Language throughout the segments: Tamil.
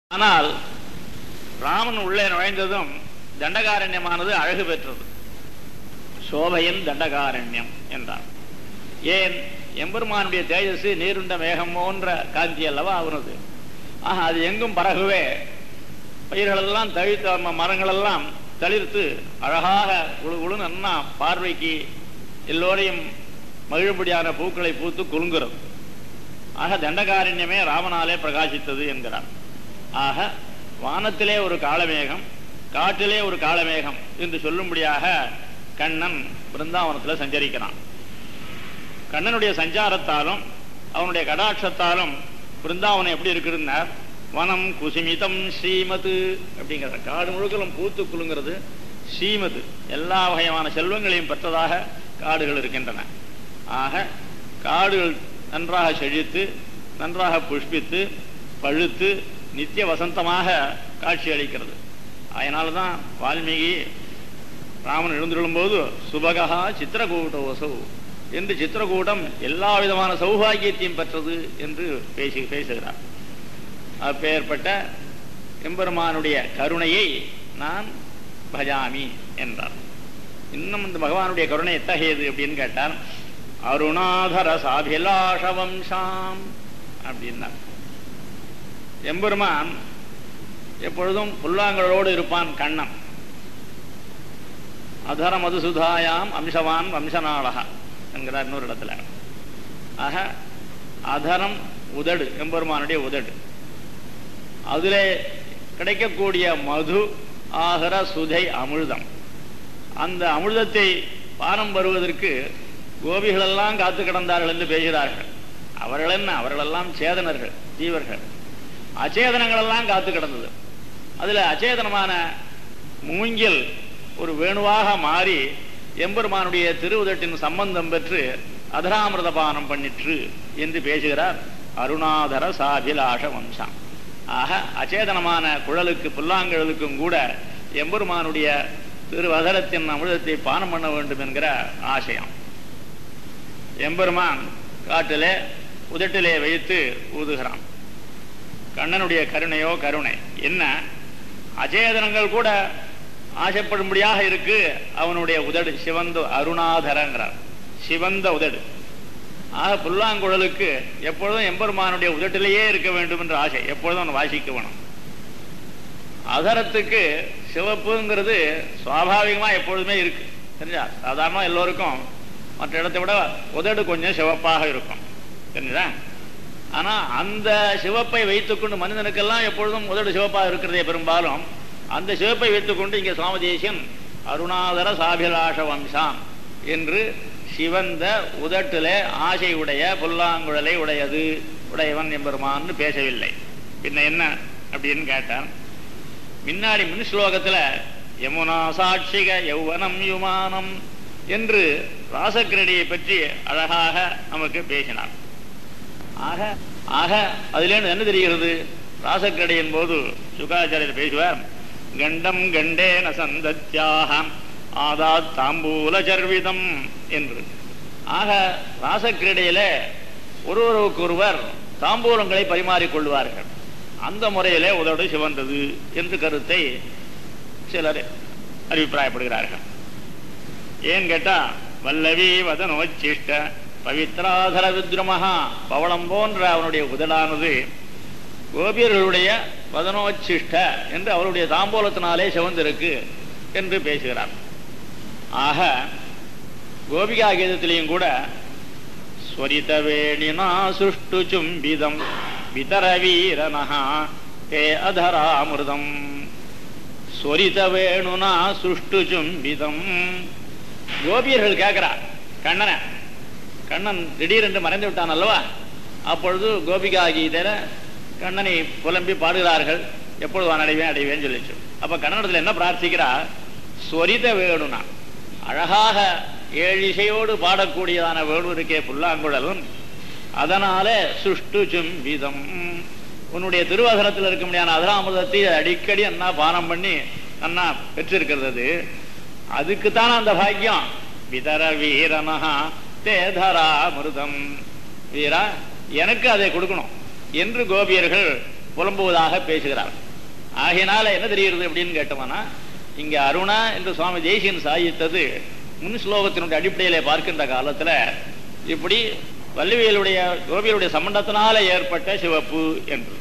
ஆனால் ராமன் உள்ளே நுழைந்ததும் தண்டகாரண்யமானது அழகு பெற்றது சோபையின் தண்டகாரண்யம் என்றார் ஏன் எம்பெருமானுடைய தேஜஸ் நீருண்ட மேகம் போன்ற காந்தி அல்லவா அவனது ஆக அது எங்கும் பரகவே பயிர்களெல்லாம் தழித்த மரங்களெல்லாம் தளிர்த்து அழகாக குழு குழு நன்னா பார்வைக்கு எல்லோரையும் மகிழும்படியான பூக்களை பூத்து குலுங்குறது ஆக தண்டகாரண்யமே ராமனாலே பிரகாசித்தது என்கிறார் ஆக வானத்திலே ஒரு காலமேகம் காட்டிலே ஒரு காலமேகம் என்று சொல்லும்படியாக கண்ணன் பிருந்தாவனத்தில் சஞ்சரிக்கிறான் கண்ணனுடைய சஞ்சாரத்தாலும் அவனுடைய கடாட்சத்தாலும் பிருந்தாவனம் எப்படி இருக்குதுன்னார் வனம் குசுமிதம் ஸ்ரீமது அப்படிங்கிற காடு முழுக்கலும் பூத்து குலுங்கிறது ஸ்ரீமது எல்லா வகையான செல்வங்களையும் பெற்றதாக காடுகள் இருக்கின்றன ஆக காடுகள் நன்றாக செழித்து நன்றாக புஷ்பித்து பழுத்து நித்திய வசந்தமாக காட்சி அளிக்கிறது அதனால தான் வால்மீகி ராமன் எழுந்துள்ளும் போது சுபகா சித்திரகூட்டோசௌ என்று சித்திரகூட்டம் எல்லா விதமான சௌபாகியத்தையும் பெற்றது என்று பேசி பேசுகிறார் அப்பேற்பட்ட எம்பெருமானுடைய கருணையை நான் பஜாமி என்றார் இன்னும் இந்த பகவானுடைய கருணை எத்தகையது அப்படின்னு கேட்டார் அருணாதர சாபிலாஷ வம்சாம் அப்படின்னார் எம்பெருமான் எப்பொழுதும் புல்லாங்கலோடு இருப்பான் கண்ணன் அதர மதுசுதாயாம் அம்சவான் வம்சநாளகா என்கிறார் இன்னொரு இடத்துல ஆக அதரம் உதடு எம்பெருமானுடைய உதடு அதிலே கிடைக்கக்கூடிய மது ஆகிற சுதை அமிர்தம் அந்த அமிர்தத்தை பானம் வருவதற்கு கோபிகளெல்லாம் காத்து கிடந்தார்கள் என்று பேசுகிறார்கள் அவர்கள் என்ன அவர்களெல்லாம் சேதனர்கள் ஜீவர்கள் அச்சேதனங்கள் எல்லாம் காத்து கிடந்தது அதுல அச்சேதனமான மூங்கில் ஒரு வேணுவாக மாறி எம்பெருமானுடைய திருவுதட்டின் சம்பந்தம் பெற்று அதராமிரத பானம் பண்ணிற்று என்று பேசுகிறார் அருணாதர சாபிலாஷ வம்சம் ஆக அச்சேதனமான குழலுக்கு புல்லாங்குழலுக்கும் கூட எம்பெருமானுடைய திருவதரத்தின் அமிர்தத்தை பானம் பண்ண வேண்டும் என்கிற ஆசையம் எம்பெருமான் காட்டிலே உதட்டிலே வைத்து ஊதுகிறான் கண்ணனுடைய கருணையோ கருணை என்ன அச்சேதனங்கள் கூட ஆசைப்படும்படியாக இருக்கு அவனுடைய உதடு சிவந்த அருணாதரங்கிறார் சிவந்த உதடு ஆக புல்லாங்குழலுக்கு எப்பொழுதும் எம்பெருமானுடைய உதட்டிலேயே இருக்க வேண்டும் என்ற ஆசை எப்பொழுதும் அவன் வாசிக்க வேணும் அதரத்துக்கு சிவப்புங்கிறது சுவாபாவிகமா எப்பொழுதுமே இருக்கு தெரிஞ்சா சாதாரணமா எல்லோருக்கும் மற்ற இடத்தை விட உதடு கொஞ்சம் சிவப்பாக இருக்கும் தெரிஞ்சா ஆனா அந்த சிவப்பை வைத்துக்கொண்டு மனிதனுக்கெல்லாம் எப்பொழுதும் உதடு சிவப்பாக இருக்கிறதே பெரும்பாலும் அந்த சிவப்பை வைத்துக்கொண்டு இங்கே சுவாமதேசன் அருணாதர சாபிலாஷ வம்சாம் என்று சிவந்த உதட்டிலே ஆசை உடைய புல்லாங்குழலை உடையது உடையவன் எம்பெருமான்னு பேசவில்லை பின்ன என்ன அப்படின்னு கேட்டான் முன்னாடி மின் ஸ்லோகத்துல யமுனா சாட்சிக யௌவனம் யுமானம் என்று ராசக்கிரடியை பற்றி அழகாக நமக்கு பேசினார் ஆக ஆக அதிலேருந்து என்ன தெரிகிறது ராசக்கிரடியின் போது சுகாச்சாரியர் பேசுவார் கண்டம் கண்டேன சந்தத்தியாக ஆதா தாம்பூல சர்விதம் என்று ஆக ராசக்கிரடையில ஒருவருக்கு ஒருவர் தாம்பூலங்களை பரிமாறிக்கொள்வார்கள் அந்த முறையிலே உதடு சிவந்தது என்று கருத்தை சிலர் அபிப்பிராயப்படுகிறார்கள் ஏன் கேட்டா வல்லவி வதனோச்சிஷ்ட பவித்ராதர வித்ருமகா பவளம் போன்ற அவனுடைய உதடானது கோபியர்களுடைய வதனோச்சிஷ்ட என்று அவருடைய தாம்பூலத்தினாலே சிவந்திருக்கு என்று பேசுகிறார் ஆக கோபிகா கீதத்திலையும் கூட ஸ்வரித வேணினா சுஷ்டு சும்பிதம் விதர வீரனஹா தே அதராமிருதம் ஸ்வரித வேணுனா சுஷ்டு சும்பிதம் கோபியர்கள் கேட்கிறார் கண்ணனை கண்ணன் திடீரென்று மறைந்து விட்டான் அல்லவா அப்பொழுது கோபிகா கீதையில கண்ணனை புலம்பி பாடுகிறார்கள் எப்பொழுது நான் அடைவேன் அடைவேன்னு சொல்லிச்சு அப்ப கன்னடத்தில் என்ன பிரார்த்திக்கிறா ஸ்வரித வேணுனா அழகாக ஏழு இசையோடு பாடக்கூடியதான வேணு இருக்கே புல்லாங்குழலும் அதனால சுஷ்டு சும்பிதம் உன்னுடைய திருவகரத்தில் இருக்க முடியாத அதராமிரதத்தை அடிக்கடி அண்ணா பானம் பண்ணி அண்ணா பெற்றிருக்கிறது அதுக்குத்தான அந்த பாக்கியம் விதர வீரனஹா தேதரா மிருதம் வீரா எனக்கு அதை கொடுக்கணும் என்று கோபியர்கள் புலம்புவதாக பேசுகிறார் ஆகையினால என்ன தெரிகிறது அப்படின்னு கேட்டோம்னா இங்க அருணா என்று சுவாமி தேசியன் சாதித்தது முன் ஸ்லோகத்தினுடைய அடிப்படையில பார்க்கின்ற காலத்துல இப்படி வள்ளுவியலுடைய கோபியலுடைய சம்பந்தத்தினால ஏற்பட்ட சிவப்பு என்று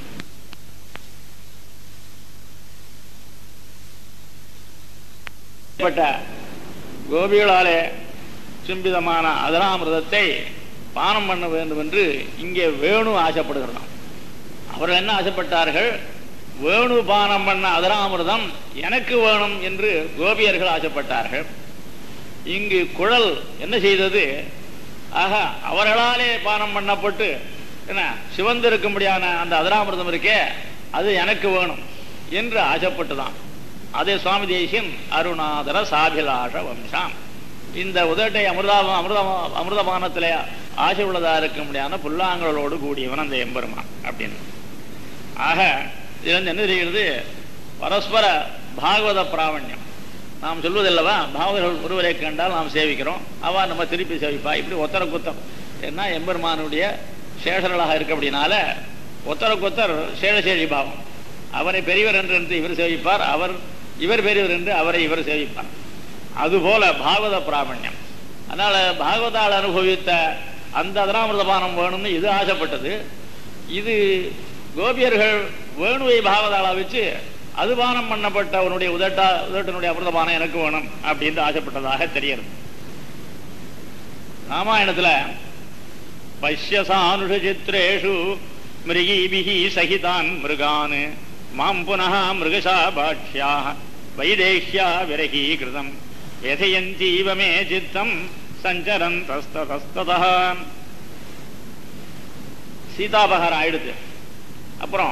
ஏற்பட்ட கோபிகளாலே சிம்பிதமான அதராமிரதத்தை பானம் பண்ண வேண்டும் என்று இங்கே வேணு ஆசைப்படுகிறான் அவர்கள் என்ன ஆசைப்பட்டார்கள் வேணு பானம் பண்ண அதராமிரதம் எனக்கு வேணும் என்று கோபியர்கள் ஆசைப்பட்டார்கள் இங்கு குழல் என்ன செய்தது ஆக அவர்களாலே பானம் பண்ணப்பட்டு என்ன சிவந்திருக்கும்படியான அந்த அதராமிரதம் இருக்கே அது எனக்கு வேணும் என்று ஆசைப்பட்டுதான் அதே சுவாமி தேசியன் அருணாதர சாபிலாஷ வம்சாம் இந்த உதட்டை அமிர்தா அமிர்த அமிர்தபானத்திலே ஆசை உள்ளதா இருக்க முடியாத புல்லாங்கலோடு கூடியவன் அந்த எம்பெருமான் அப்படின்னு ஆக இதுல இருந்து என்ன தெரிகிறது பரஸ்பர பாகவத பிராவண்யம் நாம் சொல்வதில்லவா பாகவதர்கள் ஒருவரை கண்டால் நாம் சேவிக்கிறோம் அவ நம்ம திருப்பி சேவிப்பா இப்படி ஒத்தர குத்தம் ஏன்னா எம்பெருமானுடைய சேஷர்களாக இருக்க அப்படின்னால ஒத்தர குத்தர் சேஷசேஷி பாவம் அவரை பெரியவர் என்று என்று இவர் சேவிப்பார் அவர் இவர் பெரியவர் என்று அவரை இவர் சேவிப்பார் அதுபோல பாகவத பிராமணியம் அதனால பாகவதால் அனுபவித்த அந்த அதராமிரதபானம் வேணும்னு இது ஆசைப்பட்டது இது கோபியர்கள் வேணுவை பாகவதாளா வச்சு அது பானம் பண்ணப்பட்ட அவனுடைய உதட்டா உதட்டனுடைய அமிர்தபானம் எனக்கு வேணும் அப்படின்னு ஆசைப்பட்டதாக தெரிகிறது ராமாயணத்துல பஷ்யசானுஷ சித்திரேஷு மிருகீபிஹி சகிதான் மிருகான் மாம் புனः மிருகசாபாட்சியா வைதேஷ்யா விரகீகிருதம் व्यथयन्तीव मे चित्तम् சஞ்சரந்தஸ்ததஸ்ததா சீதாபகாரம் ஆயிடுது அப்புறம்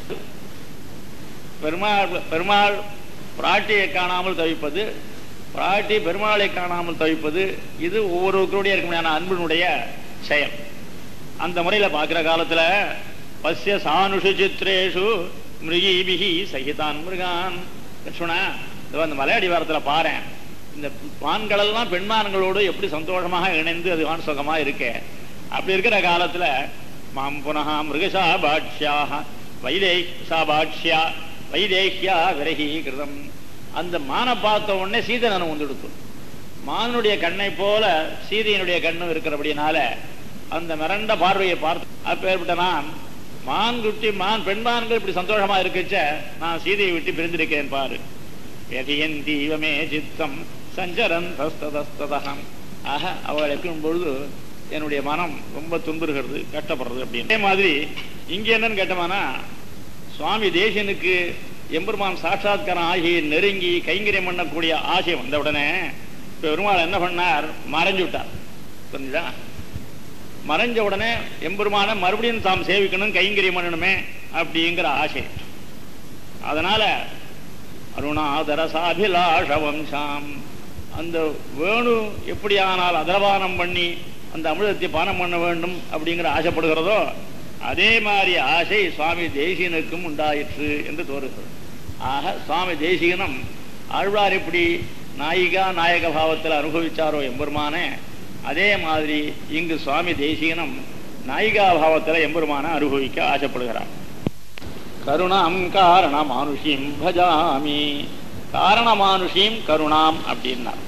பெருமாள் பெருமாள் பிராட்டியை காணாமல் தவிப்பது பிராட்டி பெருமாளை காணாமல் தவிப்பது இது ஒவ்வொருவருடைய இருக்க முடியாத அன்பினுடைய செயல் அந்த முறையில பார்க்கிற காலத்துல பசிய சானுஷு சித்திரேஷு மிருகீபிகி சகிதான் மிருகான் லட்சுமணா இதோ அந்த மலையடி வாரத்துல பாறேன் இந்த மான்கள் எல்லாம் பெண்மான்களோடு எப்படி சந்தோஷமாக இணைந்து அது வான் சுகமா இருக்கு அப்படி இருக்கிற காலத்துல மாம் புனகா மிருகசா பாட்சியாக வைதேஷா பாட்சியா வைதேஷ்யா விரகி கிருதம் அந்த மானை பார்த்த உடனே சீதனன் வந்துடுத்து மானுடைய கண்ணை போல சீதையினுடைய கண்ணும் இருக்கிறபடினால அந்த மிரண்ட பார்வையை பார்த்து அப்பேற்பட்ட நான் மான் குட்டி மான் பெண்மான்கள் இப்படி சந்தோஷமா இருக்குச்ச நான் சீதையை விட்டு பிரிந்திருக்கேன் பாரு எதியன் தீவமே சித்தம் சஞ்சரன் தஸ்ததஸ்ததகம் ஆக அவள் இருக்கும் பொழுது என்னுடைய மனம் ரொம்ப துன்புறுகிறது கஷ்டப்படுறது அப்படின்னு அதே மாதிரி இங்க என்னன்னு கேட்டோம்னா சுவாமி தேசியனுக்கு எம்பெருமான் சாட்சாத்காரம் ஆகி நெருங்கி கைங்கரியம் பண்ணக்கூடிய ஆசை வந்த உடனே பெருமாள் என்ன பண்ணார் மறைஞ்சு விட்டார் புரிஞ்சுதா மறைஞ்ச உடனே எம்பெருமான மறுபடியும் தாம் சேவிக்கணும் கைங்கரியம் பண்ணணுமே அப்படிங்கிற ஆசை அதனால அருணாதர சாபிலாஷ வம்சாம் அந்த வேணு எப்படி ஆனால் அதரபானம் பண்ணி அந்த அமிர்தத்தை பானம் பண்ண வேண்டும் அப்படிங்கிற ஆசைப்படுகிறதோ அதே மாதிரி ஆசை சுவாமி தேசிகனுக்கும் உண்டாயிற்று என்று தோறுகிறது ஆக சுவாமி தேசிகனும் ஆழ்வார் எப்படி நாயிகா நாயக பாவத்தில் அனுபவிச்சாரோ எம்பெருமானே அதே மாதிரி இங்கு சுவாமி தேசிகனும் நாயிகா பாவத்தில் எம்பெருமான அனுபவிக்க ஆசைப்படுகிறார் கருணாம் காரணமானுஷீம் பஜாமி காரணமானுஷீம் கருணாம் அப்படின்னார்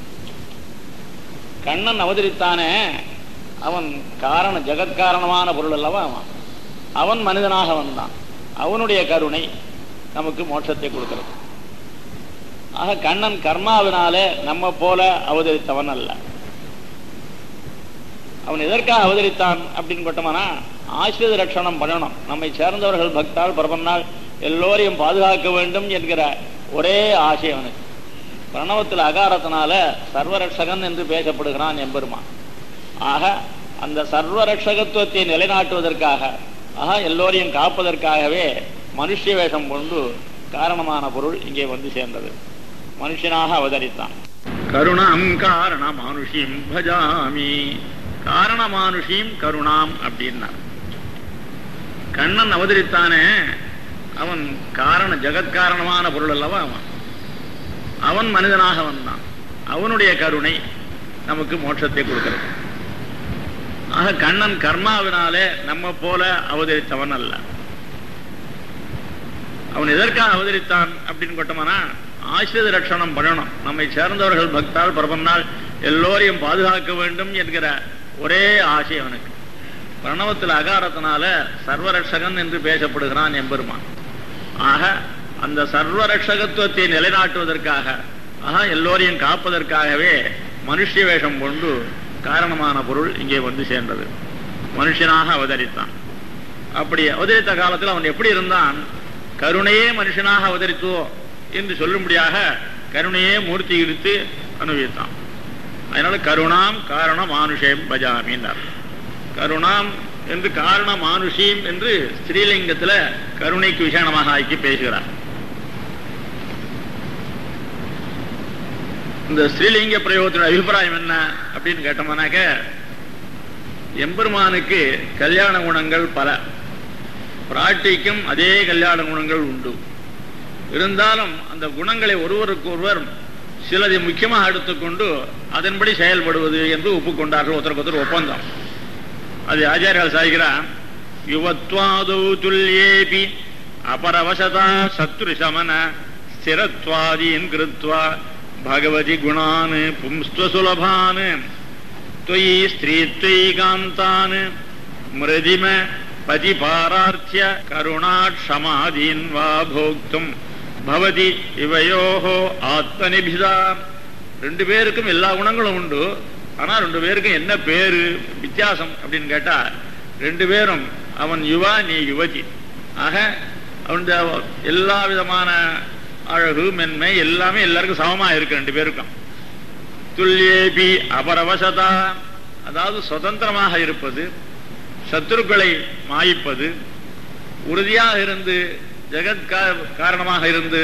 கண்ணன் அவதரித்தானே அவன் காரண ஜெகத்காரணமான பொருள் அல்லவா அவன் அவன் மனிதனாக வந்தான் அவனுடைய கருணை நமக்கு மோட்சத்தை கொடுக்கிறது ஆக கண்ணன் கர்மாவினாலே நம்ம போல அவதரித்தவன் அல்ல அவன் எதற்காக அவதரித்தான் அப்படின்னு கொட்டமானா ஆசிரியர் ரட்சணம் பண்ணணும் நம்மை சேர்ந்தவர்கள் பக்தால் பிரபன்னால் எல்லோரையும் பாதுகாக்க வேண்டும் என்கிற ஒரே ஆசை அவனுக்கு பிரணவத்தில் அகாரத்தினால சர்வரட்சகன் என்று பேசப்படுகிறான் எம்பெருமான் ஆக அந்த சர்வரட்சகத்துவத்தை நிலைநாட்டுவதற்காக ஆக எல்லோரையும் காப்பதற்காகவே மனுஷ வேஷம் கொண்டு காரணமான பொருள் இங்கே வந்து சேர்ந்தது மனுஷனாக அவதரித்தான் கருணாம் காரண மானுஷிம் பஜாமி காரண மானுஷிம் கருணாம் அப்படின்னார் கண்ணன் அவதரித்தானே அவன் காரண ஜெகத்காரணமான பொருள் அல்லவா அவன் அவன் மனிதனாக வந்தான் அவனுடைய கருணை நமக்கு மோட்சத்தை கொடுக்கிறது ஆக கண்ணன் கர்மாவினாலே நம்ம போல அவதரித்தவன் அல்ல அவன் எதற்காக அவதரித்தான் அப்படின்னு கொட்டமானா ஆசிரித ரட்சணம் பண்ணணும் நம்மை சேர்ந்தவர்கள் பக்தால் பிரபன்னால் எல்லோரையும் பாதுகாக்க வேண்டும் என்கிற ஒரே ஆசை அவனுக்கு பிரணவத்தில் அகாரத்தினால சர்வரட்சகன் என்று பேசப்படுகிறான் எம்பெருமான் ஆக அந்த சர்வரட்சகத்துவத்தை நிலைநாட்டுவதற்காக ஆக எல்லோரையும் காப்பதற்காகவே மனுஷ வேஷம் கொண்டு காரணமான பொருள் இங்கே வந்து சேர்ந்தது மனுஷனாக அவதரித்தான் அப்படி அவதரித்த காலத்தில் அவன் எப்படி இருந்தான் கருணையே மனுஷனாக அவதரித்தோ என்று சொல்லும்படியாக கருணையே மூர்த்தி இழுத்து அனுபவித்தான் அதனால கருணாம் காரண மானுஷேம் பஜாமின்னார் கருணாம் என்று காரண மானுஷீம் என்று ஸ்ரீலிங்கத்துல கருணைக்கு விசேஷமாக ஆக்கி பேசுகிறார் இந்த ஸ்ரீலிங்க பிரயோகத்தின் அபிப்பிராயம் என்ன அப்படின்னு கேட்டோம்னாக்க எம்பெருமானுக்கு கல்யாண குணங்கள் பல பிராட்டிக்கும் அதே கல்யாண குணங்கள் உண்டு இருந்தாலும் அந்த குணங்களை ஒருவருக்கு ஒருவர் சிலதை முக்கியமாக எடுத்துக்கொண்டு அதன்படி செயல்படுவது என்று ஒப்புக்கொண்டார்கள் ஒருத்தருக்கு ஒருத்தர் ஒப்பந்தம் அது ஆச்சாரியால் சாய்கிறார் யுவத்வாதௌ துல்யேபி அபரவசதா சத்ரு சமன ஸ்திரத்வாதீன் கிருத்வா பகவதி குணான் பும்ஸ்துலபான் त्वयि स्त्रीत्वयि कान्तान् मृदिम பதிபாரார்த்திய கருணாட்சமாதீன் வா போக்தும் பவதி இவையோஹோ ஆத்மனிபிதா ரெண்டு பேருக்கும் எல்லா குணங்களும் உண்டு ஆனா ரெண்டு பேருக்கும் என்ன பேரு வித்தியாசம் அப்படின்னு கேட்டா ரெண்டு பேரும் அவன் யுவா நீ யுவதி ஆக அவன் எல்லா விதமான அழகு மென்மை எல்லாமே எல்லாருக்கும் சமமா இருக்கு ரெண்டு பேருக்கும் துல்லியேபி அபரவசதா அதாவது சுதந்திரமாக இருப்பது சத்துருக்களை மாய்ப்பது உறுதியாக இருந்து ஜெகத் காரணமாக இருந்து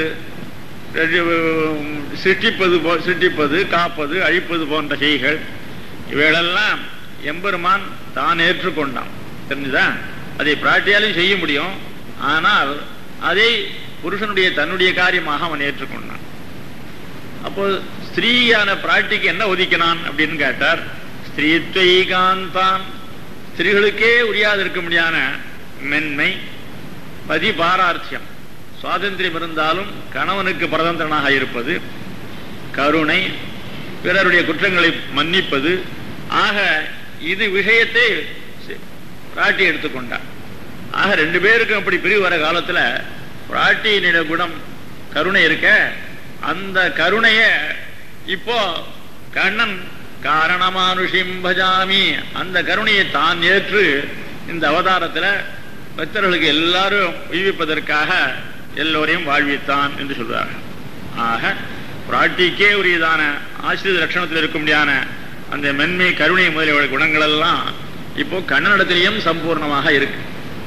சிருஷ்டிப்பது சிருஷ்டிப்பது காப்பது அழிப்பது போன்ற செய்கள் இவைகளெல்லாம் எம்பெருமான் தான் ஏற்றுக்கொண்டான் தெரிஞ்சுதா அதை பிராட்டியாலையும் செய்ய முடியும் ஆனால் அதை புருஷனுடைய தன்னுடைய காரியமாக அவன் ஏற்றுக்கொண்டான் அப்போ ஸ்திரீயான பிராட்டிக்கு என்ன ஒதுக்கினான் அப்படின்னு கேட்டார் ஸ்திரீத்வீகாந்தான் ஸ்திரீகளுக்கே உரியாது இருக்க முடியாத மென்மை பதிபாரார்த்தியம் சுவாதந்திரம் இருந்தாலும் கணவனுக்கு பரதந்திரனாக இருப்பது கருணை பிறருடைய குற்றங்களை மன்னிப்பது ஆக இது விஷயத்தை பிராட்டி எடுத்துக்கொண்டார் ஆக ரெண்டு பேருக்கும் அப்படி பிரிவு வர காலத்துல பிராட்டியினுடைய குணம் கருணை இருக்க அந்த கருணைய இப்போ கண்ணன் காரணமானுஷிம் பஜாமி அந்த கருணையை தான் ஏற்று இந்த அவதாரத்துல பக்தர்களுக்கு எல்லாரும் உய்விப்பதற்காக எல்லோரையும் வாழ்வித்தான் என்று சொல்றார் ஆக பிராட்டிக்கே உரியதான ஆசிரியர் லட்சணத்தில் இருக்க முடியாத அந்த மென்மை கருணை முதலிய குணங்கள் எல்லாம் இப்போ கண்ணனிடத்திலையும் சம்பூர்ணமாக இருக்கு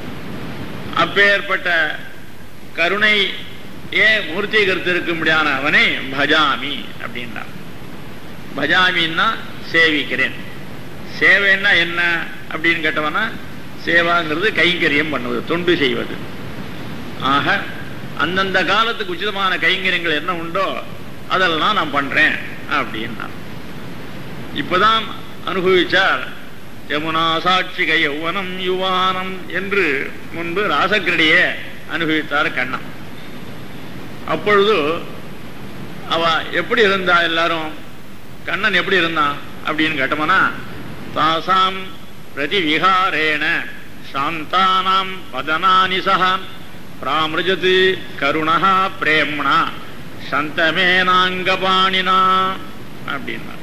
அப்பேற்பட்ட கருணை ஏன் மூர்த்தீகரித்து இருக்க முடியாத அவனை பஜாமி அப்படின்றான் பஜாமின்னா சேவிக்கிறேன் சேவைன்னா என்ன அப்படின்னு கேட்டவனா சேவாங்கிறது கைங்கரியம் பண்ணுவது தொண்டு செய்வது ஆக அந்தந்த காலத்துக்கு உச்சிதமான கைங்கரியங்கள் என்ன உண்டோ அதெல்லாம் நான் பண்றேன் அப்படின்னா இப்பதான் அனுபவிச்சார் யமுனா சாட்சிக யௌவனம் யுவானம் என்று முன்பு ராசக்கிரடியே அனுபவித்தார் கண்ணன் அப்பொழுது அவ எப்படி இருந்தா எல்லாரும் கண்ணன் எப்படி இருந்தான் அப்படின்னு கேட்டோம்னா தாசாம் பிரதி விகாரேன சாந்தானாம் பதனானி சகா பிராமிருஜது கருணா பிரேம்னா சந்தமேனாங்கபாணினா அப்படின்னா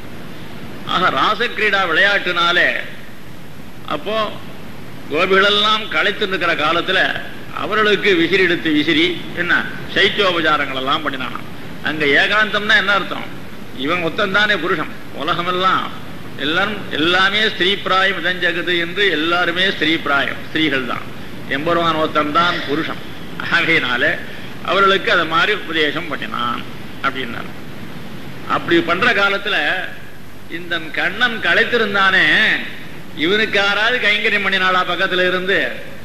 ஆக ராசக்கிரீடா விளையாட்டுனாலே அப்போ கோபிகளெல்லாம் களைத்து நிற்கிற காலத்துல அவர்களுக்கு விசிறி எடுத்து விசிறி என்ன சைத்தியோபச்சாரங்கள் எல்லாம் பண்ணினானா அங்க ஏகாந்தம்னா என்ன அர்த்தம் இவன் மொத்தம் தானே புருஷன் உலகமெல்லாம் எல்லாரும் எல்லாமே ஸ்திரீ பிராயம் இதஞ்சகுது என்று எல்லாருமே ஸ்திரீ பிராயம் ஸ்திரீகள் தான் எம்பெருமான் ஒருத்தன் தான் புருஷன் ஆகையினால அவர்களுக்கு அதை மாதிரி உபதேசம் பண்ணினான் அப்படின்னாரு அப்படி பண்ற காலத்துல இந்த கண்ணன் களைத்திருந்தானே இவனுக்கு யாராவது கைங்கரியம் பண்ணினாளா பக்கத்துல இருந்து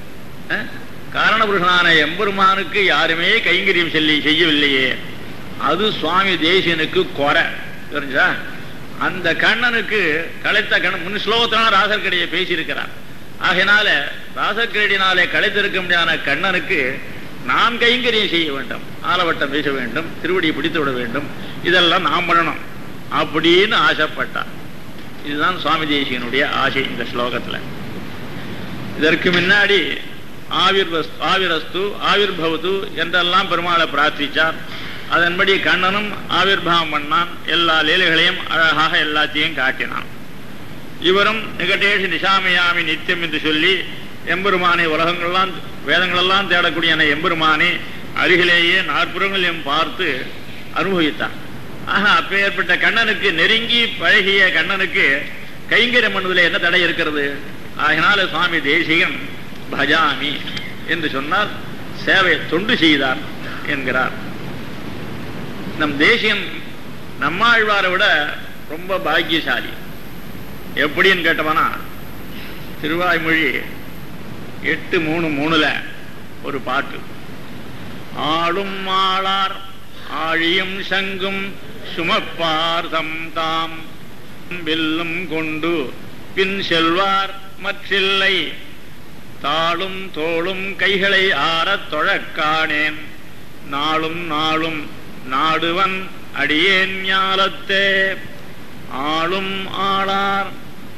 காரண புருஷனான எம்பெருமானுக்கு யாருமே கைங்கரியம் சொல்லி செய்யவில்லையே அது சுவாமி தேசியனுக்கு குறை தெரிஞ்சா அந்த கண்ணனுக்கு களைத்த கண்ணன் முன் ஸ்லோகத்தினால ராசர்கடியை பேசியிருக்கிறார் ஆகையினால ராசக்கிரடினாலே களைத்திருக்க முடியாத கண்ணனுக்கு நான் கைங்கரியம் செய்ய வேண்டும் ஆலவட்டம் வீச வேண்டும் திருவடியை பிடித்து விட வேண்டும் இதெல்லாம் நாம் பண்ணணும் அப்படின்னு ஆசைப்பட்டார் இதுதான் சுவாமி தேசியனுடைய ஆசை இந்த ஸ்லோகத்துல இதற்கு முன்னாடி ஆவிர் ஆவிரஸ்து ஆவிர் பவது என்றெல்லாம் பெருமாளை பிரார்த்திச்சார் அதன்படி கண்ணனும் ஆவிர்பாவம் பண்ணான் எல்லா லீலைகளையும் அழகாக எல்லாத்தையும் காட்டினான் இவரும் நிகட்டேஷ் நிஷாமயாமி நித்தியம் என்று சொல்லி எம்பெருமானை உலகங்கள்லாம் வேதங்களெல்லாம் தேடக்கூடிய அந்த எம்பெருமானை அருகிலேயே நாற்புறங்களையும் பார்த்து அனுபவித்தான் ஆக அப்பேற்பட்ட கண்ணனுக்கு நெருங்கி பழகிய கண்ணனுக்கு கைங்கரியம் பண்ணுவதில் என்ன தடை இருக்கிறது ஆகினால சுவாமி தேசிகன் பஜாமி என்று சொன்னால் சேவை தொண்டு செய்தார் என்கிறார் நம் தேசியன் நம்மாழ்வாரை விட ரொம்ப பாக்கியசாலி எப்படின்னு கேட்டவனா திருவாய்மொழி எட்டு மூணு மூணுல ஒரு பாட்டு ஆளும் ஆளார் ஆழியும் சங்கும் சுமப்பார்தம் தாம் வில்லும் கொண்டு பின் செல்வார் மற்றில்லை தாளும் தோளும் கைகளை ஆறத் தொழக்காணேன் நாளும் நாளும் நாடுவன் அடியேன் ஞாலத்தே ஆளும் ஆளார்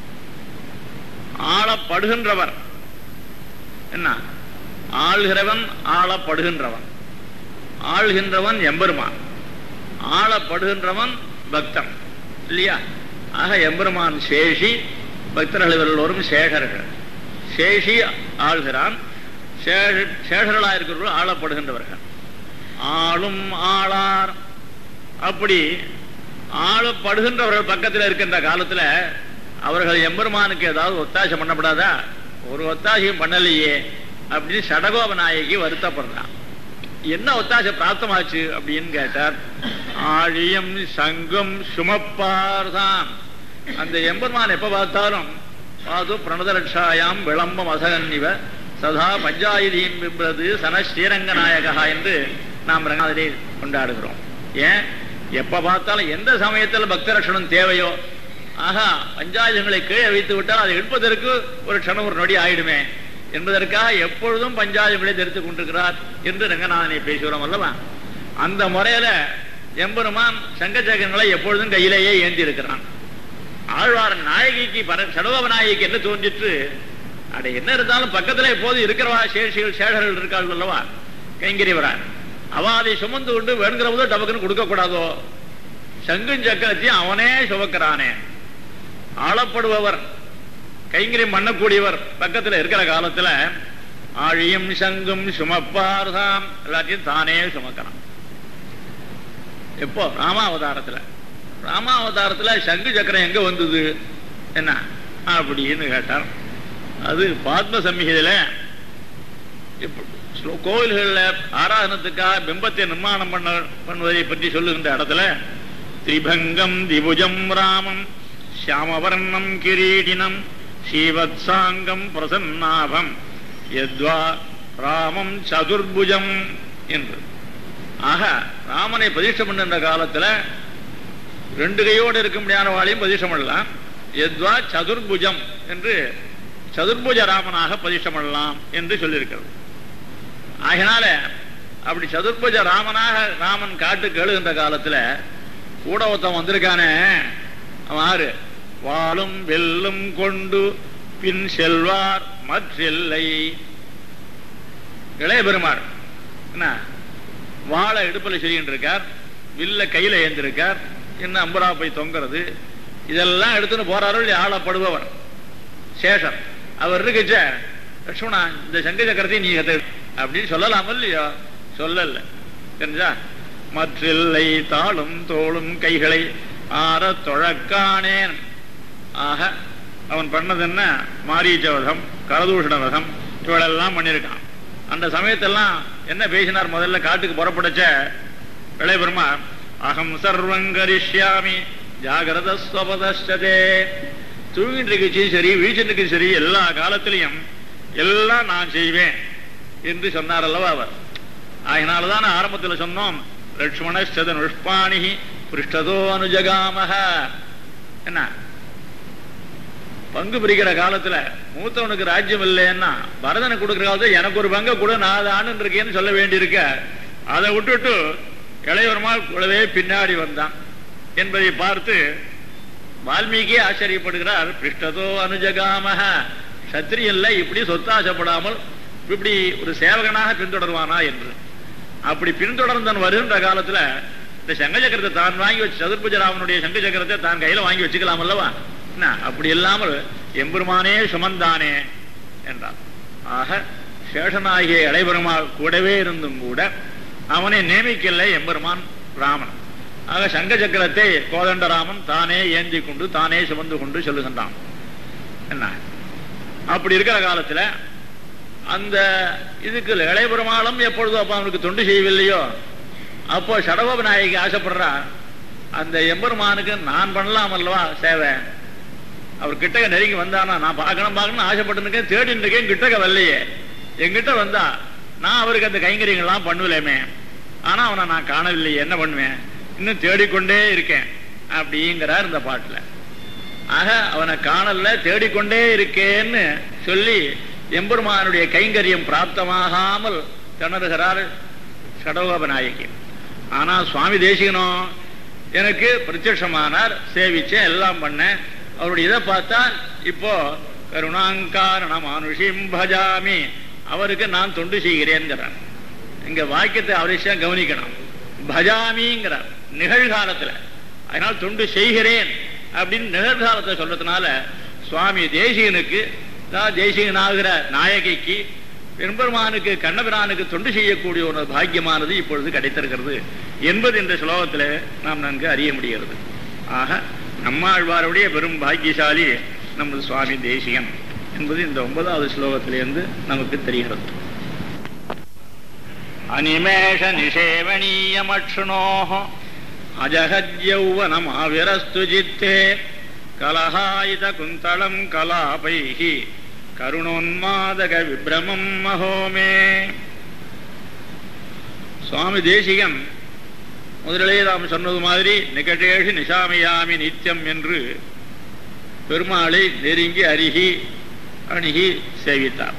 ஆளப்படுகின்றவர் என்ன ஆள்கிறவன் ஆளப்படுகின்றவன் ஆள்கின்றவன் எம்பெருமான் ஆளப்படுகின்றவன் பக்தன் இல்லையா ஆக எம்பெருமான் சேஷி பக்தர்கள் எல்லோரும் சேகர்கள் சேஷி ஆள்கிறான் சேஷர்களாக இருக்கிறவர்கள் ஆளப்படுகின்றவர்கள் ஆளும் ஆளார் அப்படி ஆளப்படுகின்றவர்கள் பக்கத்தில் இருக்கின்ற காலத்துல அவர்கள் எம்பெருமானுக்கு ஏதாவது ஒத்தாசை பண்ணப்படாதா ஒரு ஒத்தாசையும் பண்ணலையே அப்படின்னு சடகோப நாயகி வருத்தப்படுறான் என்ன ஒத்தாசை பிராப்தமாச்சு அப்படின்னு கேட்டார் ஆழியம் சங்கம் சுமப்பார்தான் அந்த எம்பெருமான் எப்ப பார்த்தாலும் பாது பிரணதரட்சாயாம் விளம்பம் அசகன்னிவ சதா பஞ்சாயுதீம் பிப்ரது சன ஸ்ரீரங்க நாயகா என்று நாம் ரங்காதிரை கொண்டாடுகிறோம் ஏன் எப்ப பார்த்தாலும் எந்த சமயத்தில் பக்த ரட்சணம் தேவையோ ஆகா பஞ்சாயுதங்களை கீழே வைத்து விட்டால் அதை எடுப்பதற்கு ஒரு க்ஷணம் ஒரு நொடி ஆயிடுமே என்பதற்காக எப்பொழுதும் பஞ்சாயுதங்களை தெரித்துக் கொண்டிருக்கிறார் என்று ரங்கநாதனை பேசுகிறோம் அல்லவா அந்த முறையில எம்பெருமான் சங்கச்சக்கரங்களை எப்பொழுதும் கையிலேயே ஏந்தி இருக்கிறான் ஆழ்வார் நாயகிக்கு சடோப நாயகிக்கு என்ன தோன்றிற்று அட என்ன இருந்தாலும் பக்கத்துல எப்போது இருக்கிறவா சேஷிகள் சேஷர்கள் இருக்கார்கள் அல்லவா கைங்கரிவரார் அவ அதை சுமந்து கொண்டு வேணுங்கிற போது டபக்குன்னு கொடுக்க கூடாதோ சங்கும் சக்கரத்தையும் அவனே சுமக்கிறானே ஆளப்படுபவர் கைங்கரியம் பண்ணக்கூடியவர் பக்கத்துல இருக்கிற காலத்துல ஆழியும் சங்கும் சுமப்பார்தாம் எல்லாத்தையும் தானே சுமக்கிறான் எப்போ ராமாவதாரத்துல ராமாவதாரத்துல சங்கு சக்கரம் எங்க வந்தது என்ன அப்படின்னு கேட்டார் அது பாத்ம சம்ஹிதையில கோவில்கள்ல ஆராதனத்துக்காக பிம்பத்தை நிர்மாணம் பண்ண பண்ணுவதை பற்றி சொல்லுகின்ற இடத்துல திரிபங்கம் திபுஜம் ராமம் சியாமவர்ணம் கிரீடினம் ஸ்ரீவத்சாங்கம் பிரசன்னாபம் எத்வா ராமம் சதுர்புஜம் என்று ஆக ராமனை பிரதிஷ்டம் பண்ணுகின்ற காலத்துல ரெண்டு கையோடு இருக்க முடியாத வாழையும் பிரதிஷ்டம் பண்ணலாம் எத்வா சதுர்புஜம் என்று சதுர்புஜ ராமனாக பிரதிஷ்டம் பண்ணலாம் என்று சொல்லியிருக்கிறது ஆகினால அப்படி சதுர்புஜ ராமனாக ராமன் காட்டுக்கு எழுகின்ற காலத்துல கூட ஒருத்தன் வந்திருக்கானே அவன் ஆறு வாளும் வெல்லும் கொண்டு பின் செல்வார் மற்றில்லை இளைய பெருமாள் என்ன வாழை இடுப்பில் சொல்லிட்டு இருக்கார் வில்ல கையில ஏந்திருக்கார் இன்னும் அம்பரா போய் தொங்குறது இதெல்லாம் எடுத்துன்னு போறாரு ஆளப்படுபவர் சேஷர் அவர் இருக்குச்ச லட்சுமணா இந்த சங்க சக்கரத்தை நீ கத்து அப்படின்னு சொல்லலாம் இல்லையோ சொல்லல தெரிஞ்சா மற்றில்லை தாளும் தோளும் கைகளை ஆற தொழக்கானேன் ஆக அவன் பண்ணது என்ன மாரீச்சவதம் கரதூஷண வதம் இவளெல்லாம் பண்ணியிருக்கான் அந்த சமயத்தெல்லாம் என்ன பேசினார் முதல்ல காட்டுக்கு புறப்படச்ச இளையபெருமா அகம் சர்வங்கரிஷ்யாமி ஜாகிரத ஸ்வபதே தூங்கிட்டு இருக்கு சரி வீழ்ச்சிட்டு சரி எல்லா காலத்திலையும் எல்லாம் நான் செய்வேன் என்று சொன்னார் அல்லவா அவர் அதனாலதான் ஆரம்பத்தில் சொன்னோம் லட்சுமணஸ்தத நுஷ்பாணி பிருஷ்டதோ அனுஜகாமக என்ன பங்கு பிரிக்கிற காலத்துல மூத்தவனுக்கு ராஜ்யம் இல்லைன்னா பரதனுக்கு கொடுக்கிற காலத்துல எனக்கு ஒரு பங்கை கூட நான் அதை ஆண்டு இருக்கேன்னு சொல்ல வேண்டியிருக்க அதை விட்டுட்டு இளையவருமாள் கூடவே பின்னாடி வந்தான் என்பதை பார்த்து வால்மீகி ஆச்சரியப்படுகிறார் பிருஷ்டதோ அனுஜகாமக சத்திரியல்ல இப்படி சொத்தாசப்படாமல் இப்படி ஒரு சேவகனாக பின்தொடர்வானா என்று அப்படி பின்தொடர்ந்தன் வருகின்ற காலத்துல இந்த சங்க சக்கரத்தை தான் வாங்கி வச்சு சதுர்புஜராமனுடைய சங்க சக்கரத்தை தான் கையில வாங்கி வச்சுக்கலாம் அல்லவா என்ன அப்படி இல்லாமல் எம்பெருமானே சுமந்தானே என்றார் ஆக சேஷனாகிய இளைபெருமாள் கூடவே இருந்தும் கூட அவனை நியமிக்கல எம்பெருமான் ராமன் ஆக சங்க சக்கரத்தை கோதண்டராமன் தானே ஏந்தி கொண்டு தானே சுமந்து கொண்டு சொல்லுகின்றான் என்ன அப்படி இருக்கிற காலத்துல அந்த இதுக்கு இளையபெருமாளும் எப்பொழுதும் அப்ப அவனுக்கு தொண்டு செய்யவில்லையோ அப்போ சடகோப நாயகி ஆசைப்படுறா அந்த எம்பெருமானுக்கு நான் பண்ணலாம் அல்லவா சேவை அவர் கிட்டக நெருங்கி வந்தானா நான் பார்க்கணும் பார்க்கணும் ஆசைப்பட்டு இருக்கேன் தேடிட்டு இருக்கேன் கிட்டக வரலையே என்கிட்ட வந்தா நான் அவருக்கு அந்த கைங்கரியங்கள்லாம் பண்ணுவலேமே ஆனா அவனை நான் காணவில்லையே என்ன பண்ணுவேன் இன்னும் தேடிக்கொண்டே இருக்கேன் அப்படிங்கிறார் இந்த பாட்டுல ஆக அவனை காணல தேடிக்கொண்டே இருக்கேன்னு சொல்லி எம்பெருமானுடைய கைங்கரியம் பிராப்தமாகாமல் திணறுகிறார் சடகோப நாயகி ஆனா சுவாமி தேசிகனும் எனக்கு பிரத்யட்சமானார் சேவிச்சேன் எல்லாம் பண்ணேன் அவருடைய இதை பார்த்தா இப்போ கருணாங்காரண மானுஷிம் பஜாமி அவருக்கு நான் தொண்டு செய்கிறேன்கிறார் இங்க வாக்கியத்தை அவசியம் கவனிக்கணும் பஜாமிங்கிறார் நிகழ்காலத்துல அதனால் தொண்டு செய்கிறேன் அப்படின்னு நிகழ்காலத்தை சொல்றதுனால சுவாமி தேசிகனுக்கு தேசிகனாகிற நாயகிக்கு பெரும்பெருமானுக்கு கண்ணபிரானுக்கு தொண்டு செய்யக்கூடிய ஒரு பாக்கியமானது இப்பொழுது கிடைத்திருக்கிறது என்பது இந்த ஸ்லோகத்தில் நாம் நன்கு அறிய முடிகிறது ஆக நம்மாழ்வாருடைய பெரும் பாக்கியசாலி நமது சுவாமி தேசிகன் என்பது இந்த ஒன்பதாவது ஸ்லோகத்திலிருந்து நமக்கு தெரிகிறது அனிமேஷ நிஷேவணீயமக்ஷுணோ அஜகத்யௌவனமாவிரஸ்து ஜித்தே கலஹாயித குந்தளம் கலாபைஹி கருணோன்மாதக விப்ரமம் மகோமே சுவாமி தேசிகன் முதலிலே நாம் சொன்னது மாதிரி நிகழேஷு நிஷாமியாமி நித்தியம் என்று பெருமாளை நெருங்கி அருகி அணுகி சேவித்தார்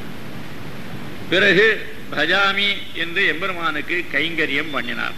பிறகு பஜாமி என்று எம்பெருமானுக்கு கைங்கரியம் பண்ணினார்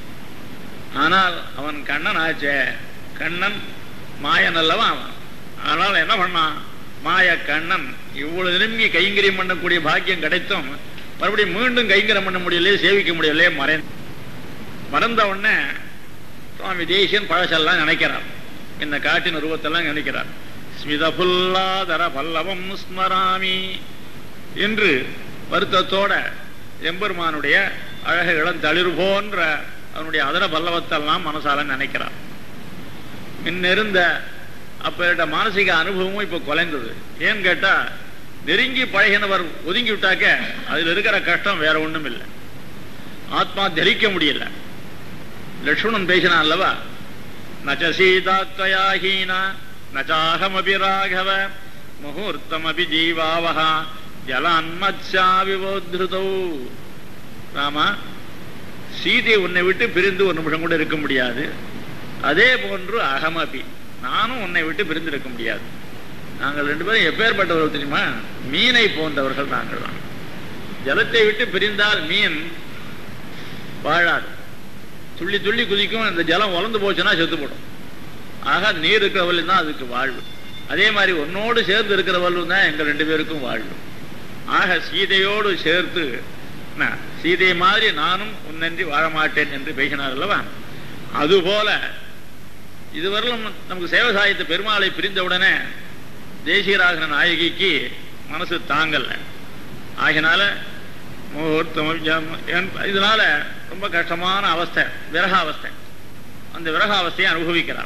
ஆனால் அவன் கண்ணன் ஆச்சே கண்ணன் மாயன் அல்லவா அவன் ஆனால் என்ன பண்ணான் மாய கண்ணன் இவ்வளவு நெருங்கி கைங்கரியம் பண்ணக்கூடிய பாக்கியம் கிடைத்தும் மறுபடியும் மீண்டும் கைங்கரம் பண்ண முடியலையே சேவிக்க முடியலையே மறை மறந்த உடனே சுவாமி தேசியன் பழசெல்லாம் நினைக்கிறார் இந்த காட்டின் உருவத்தெல்லாம் நினைக்கிறார் ஸ்மிதபுல்லாதர பல்லவம் ஸ்மராமி என்று வருத்தத்தோட எம்பெருமானுடைய அழக இளம் தளிர் போன்ற அவனுடைய அதர பல்லவத்தெல்லாம் மனசால நினைக்கிறார் முன்னிருந்த அப்ப மானசிக அனுபவமும் இப்ப குலைந்தது ஏன்னு கேட்டா நெருங்கி பழகினவர் ஒதுங்கி விட்டாக்க அதுல இருக்கிற கஷ்டம் வேற ஒண்ணும் இல்லை ஆத்மா தரிக்க முடியல லட்சுமணன் பேசினான் அல்லவா நச்ச சீதாத்வயாஹீனா நச்சாகமபி ராகவ முகூர்த்தமபி ஜீவாவகா ஜலான்மத்யாவிவோத்ருதௌ ராமா சீதை உன்னை விட்டு பிரிந்து ஒரு நிமிஷம் கூட இருக்க முடியாது அதே போன்று அகமபி நானும் உன்னை விட்டு பிரிந்து இருக்க முடியாது நாங்கள் ரெண்டு பேரும் எப்பேற்பட்டவர்கள் தெரியுமா மீனை போன்றவர்கள் நாங்கள் தான் ஜலத்தை விட்டு பிரிந்தால் மீன் வாழாது துள்ளி துள்ளி குதிக்கும் இந்த ஜலம் வளர்ந்து போச்சுன்னா செத்து போடும் ஆக அது நீர் இருக்கிறவர்கள் தான் அதுக்கு வாழ்வு அதே மாதிரி உன்னோடு சேர்ந்து இருக்கிறவர்களும் தான் எங்கள் ரெண்டு பேருக்கும் வாழ்வு ஆக சீதையோடு சேர்த்து சீதை மாதிரி நானும் உன்னன்றி வாழ மாட்டேன் என்று பேசினார் அல்லவா அதுபோல இதுவரையிலும் நமக்கு சேவசாயத்து பெருமாளை பிரிந்தவுடனே தேசியராகின நாயகிக்கு மனசு தாங்கல ஆகினால முகூர்த்தம் இதனால ரொம்ப கஷ்டமான அவஸ்தை விரக அவஸ்தை அந்த விரக அவஸ்தையை அனுபவிக்கிறார்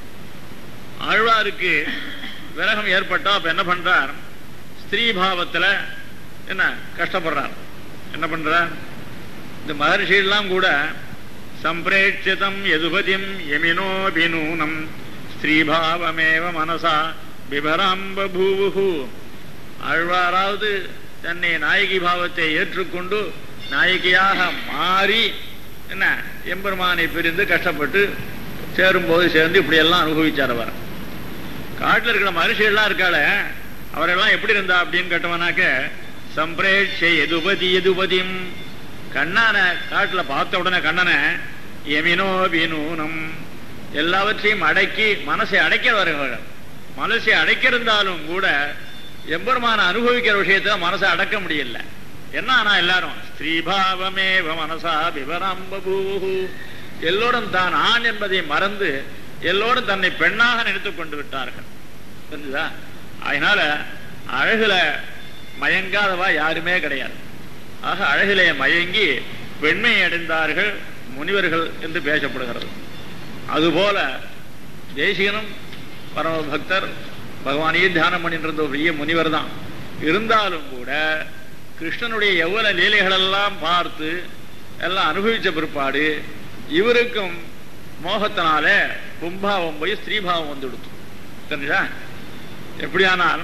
ஆழ்வாருக்கு விரகம் ஏற்பட்டா அப்ப என்ன பண்றார் ஸ்திரீ பாவத்துல என்ன கஷ்டப்படுறார் என்ன பண்றார் இந்த மகர்ஷியெல்லாம் கூட சம்பிரேட்சிதம் எதுபதிம் யமினோபினூனம் ஸ்திரீபாவமேவ மனசா பிபராம்ப பூவுகு ஆழ்வாராவது தன்னை நாயகி பாவத்தை ஏற்றுக்கொண்டு நாயகியாக மாறி என்ன எம்பெருமானை பிரிந்து கஷ்டப்பட்டு சேரும்போது சேர்ந்து இப்படி எல்லாம் அனுபவிச்சார் அவர் காட்டுல இருக்கிற மனுஷிகள்லாம் இருக்காள அவரெல்லாம் எப்படி இருந்தா அப்படின்னு கேட்டவனாக்க சம்பிரேட்ச எதுபதி எதுபதியும் கண்ணான காட்டுல பார்த்த உடனே கண்ணனை எமினோ வினூனம் எல்லாவற்றையும் அடக்கி மனசை அடைக்கிறவர்கள் மனசை அடைக்கிருந்தாலும் கூட எம்பெருமான அனுபவிக்கிற விஷயத்துல மனசை அடக்க முடியல என்ன ஆனா எல்லாரும் ஸ்ரீபாவமேவ மனசா விவரம் பபூஹு எல்லோரும் தான் ஆண் என்பதை மறந்து எல்லோரும் தன்னை பெண்ணாக நினைத்துக் கொண்டு விட்டார்கள் புரிஞ்சுதா அதனால அழகுல மயங்காதவா யாருமே கிடையாது ஆக அழகிலே மயங்கி பெண்மை அடைந்தார்கள் முனிவர்கள் என்று பேசப்படுகிறது அதுபோல தேசிகனும் பரம பக்தர் பகவானையே தியானம் பண்ணிட்டு இருந்த ஒரு பெரிய முனிவர் தான் இருந்தாலும் கூட கிருஷ்ணனுடைய எவ்வளவு லீலைகள் எல்லாம் பார்த்து எல்லாம் அனுபவிச்ச பிற்பாடு இவருக்கும் மோகத்தினால பும்பாவம் போய் ஸ்திரீபாவம் வந்து கொடுத்து தெரிஞ்சா எப்படியானால்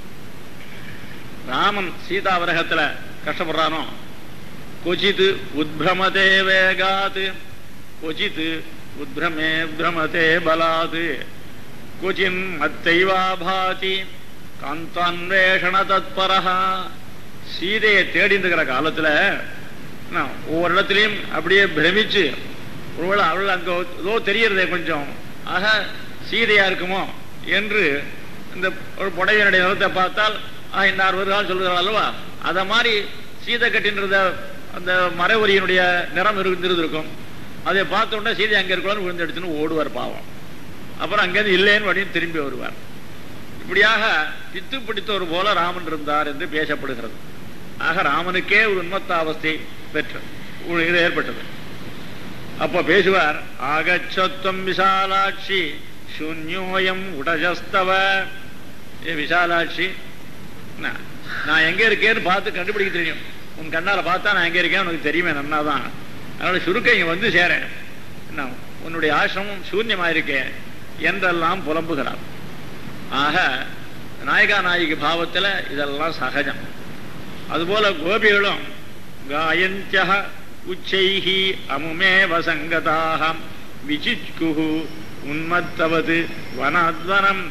ராமன் சீதா விரகத்துல கஷ்டப்படுறானோ கொச்சித் உத்பிரமதே வேகாத் கொச்சித் உத்பிரமே பிரமதே பலாத் கொச்சின் மத்தைவா பாதி காந்தான்வேஷண தத்பரஹா சீதையை தேடிட்டு இருக்கிற காலத்துல என்ன, ஒவ்வொரு இடத்துலயும் அப்படியே பிரமிச்சு ஒருவேளை அவள் அங்க ஏதோ தெரியறதே கொஞ்சம் ஆக சீதையா இருக்குமோ என்று இந்த ஒரு புடவையினுடைய நிறத்தை பார்த்தால் ஆஹ் இன்னார் வருகிறாள் சொல்கிறாள் அல்லவா அத மாதிரி சீதை கட்டின்றத அந்த மரவரியினுடைய நிறம் இருந்திருக்கும் அதை பார்த்த உடனே சீதை அங்க இருக்கலாம்னு விழுந்து எடுத்துன்னு ஓடுவார் பாவம் அப்புறம் அங்கேருந்து இல்லைன்னு அப்படின்னு திரும்பி வருவார் இப்படியாக பித்து பிடித்தவர் போல ராமன் இருந்தார் என்று பேசப்படுகிறது ஆக ராமனுக்கே ஒரு உன்மத்தாவஸ்தை பெற்ற ஒரு இது ஏற்பட்டது அப்ப பேசுவார் ஆகச்சத்துவம் விசாலாட்சி சூன்யோயம் உடஜஸ்தவ ஏ விசாலாட்சி என்ன, நான் எங்க இருக்கேன்னு பார்த்து கண்டுபிடிக்க தெரியும் உன் கண்ணால பார்த்தா நான் எங்க இருக்கேன் உனக்கு தெரியுமே நன்னாதான் அதனால சுருக்க இங்க வந்து சேரேன் என்ன, உன்னுடைய ஆசிரமம் சூன்யமாயிருக்கே என்றெல்லாம் புலம்புகிறார் ஆக நாயகா நாயகி பாவத்துல இதெல்லாம் சகஜம் அதுபோல கோபிகளும் காயந்திய உச்சைஹி அமுமே வசங்கதாக விசிச்குஹு உன்மத்தவது வனாத்வனம்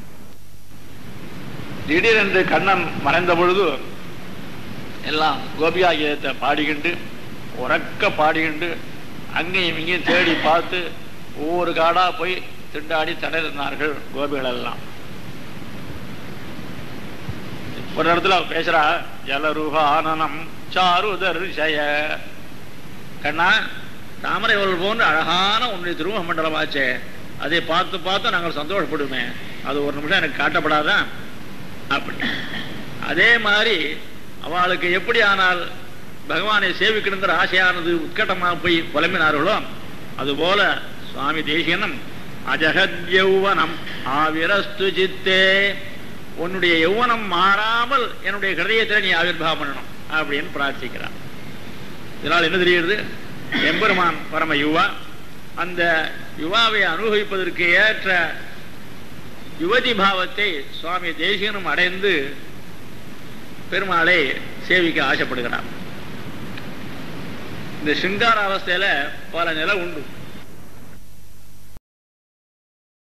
திடீரென்று கண்ணன் மறைந்த பொழுது எல்லாம் கோபிகா கீதத்தை பாடிக்கிண்டு உறக்க பாடிக்கிண்டு அங்கேயும் இங்கேயும் தேடி பார்த்து ஒவ்வொரு காடா போய் திண்டாடி தடறினார்கள் கோபிகள் எல்லாம் ஒரு இடத்துல அவ பேசுறா ஜலருகானனம் சாருதர்ஷய கண்ணா தாமரை அவர்கள் போன்ற அழகான உன்னுடைய திருமுக மண்டலமாச்சே அதை பார்த்து பார்த்து நாங்கள் சந்தோஷப்படுமே அது ஒரு நிமிஷம் எனக்கு காட்டப்படாதா அப்படி அதே மாதிரி அவளுக்கு எப்படி ஆனால் பகவானை சேவிக்கணுங்கிற ஆசையானது உட்கட்டமாக போய் புலம்பினார்களோ அதுபோல சுவாமி தேசிகனும் அஜகத் யௌவனம் ஆவிரஸ்து சித்தே உன்னுடைய யௌவனம் மாறாமல் என்னுடைய ஹிருதயத்தில் நீ ஆவிர்வாவம் பண்ணணும் அப்படின்னு பிரார்த்திக்கிறார் இதனால் என்ன தெரிகிறது எம்பெருமான் பரம யுவா அந்த யுவாவை அனுபவிப்பதற்கு ஏற்ற யுவதி பாவத்தை சுவாமி தேசிகனும் அடைந்து பெருமாளை சேவிக்க ஆசைப்படுகிறார் இந்த சிங்கார அவஸ்தையில பல நிலை உண்டு